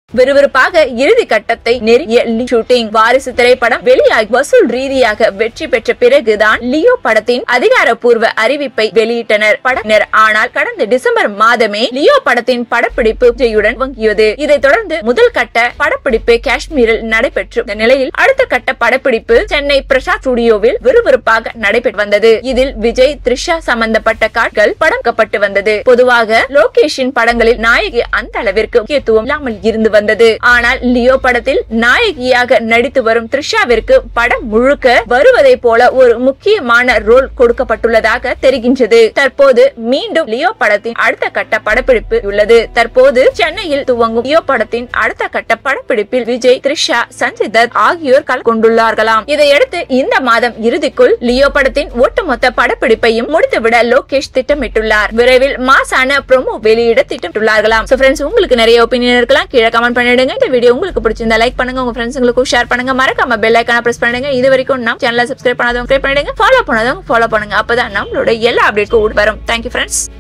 விறுவிறுப்பாக இறுதி கட்டத்தை நெருங்கிய லீ ஷூட்டிங் வாரிசு திரைப்படம் வெளியாகி வசூல் ரீதியாக வெற்றி பெற்ற பிறகுதான் லியோ படத்தின் அதிகாரப்பூர்வ அறிவிப்பை வெளியிட்டனர் படத்தினர் ஆனால் கடந்த டிசம்பர் மாதமே லியோ படத்தின் படப்பிடிப்பு விஜயுடன் துவங்கியது இதைத் தொடர்ந்து முதல் கட்ட படப்பிடிப்பு காஷ்மீரில் நடைபெற்று இந்த நிலையில் அடுத்த கட்ட படப்பிடிப்பு சென்னை பிரசாத் ஸ்டுடியோவில் விறுவிறுப்பாக நடைபெற்று வந்தது இதில் விஜய் த்ரிஷா சம்பந்தப்பட்ட காட்கள் படக்கப்பட்டு வந்தது பொதுவாக லோகேஷின் படங்களில் நாயகி அந்த அளவிற்கு முக்கியத்துவம் இல்லாமல் இருந்து வந்தது ஆனால் லியோ படத்தில் நாயகியாக நடித்து வரும் த்ரிஷாவிற்கு படம் முழுக்க வருவதை போல ஒரு முக்கியமான ரோல் கொடுக்கப்பட்டுள்ளதாக தெரிகின்றது தற்போது மீண்டும் லியோ படத்தின் அடுத்த கட்ட படப்பிடிப்பு உள்ளது தற்போது சென்னையில் துவங்கும் லியோ படத்தின் அடுத்த கட்ட படப்பிடிப்பில் விஜய் த்ரிஷா சஞ்சய் தத் ஆகியோர் கலந்து கொண்டுள்ளார்களாம் இதையடுத்து இந்த மாதம் இறுதிக்குள் லியோ படத்தின் ஒட்டுமொத்த படப்பிடிப்பையும் முடித்துவிட லோகேஷ் திட்டமிட்டுள்ளார் விரைவில் மாசான ப்ரோமோ வெளியிட திட்டமிட்டுள்ளார்களாம் சோ ஃப்ரெண்ட்ஸ் உங்களுக்கு நிறைய ஒப்பீனியன் இருக்கலாம் கீழே கமெண்ட் பண்ணிடுங்க இந்த வீடியோ உங்களுக்கு பிடிச்சிருந்தா லைக் பண்ணுங்க உங்க ஃப்ரெண்ட்ஸ்களுக்கும் ஷேர் பண்ணுங்க மறக்காம பெல் ஐக்கான பிரஸ் பண்ணுங்க இது வரைக்கும் நம்ம சேனலை சப்ஸ்கிரைப் பண்ணாதவங்க சப்ஸ்கிரைப் பண்ணிடுங்க ஃபாலோ பண்ணாதவங்க ஃபாலோ பண்ணுங்க அப்பதான் நம்மளோட எல்லா அப்டேட்க்கும் வரும் தேங்க்யூ ஃப்ரெண்ட்ஸ்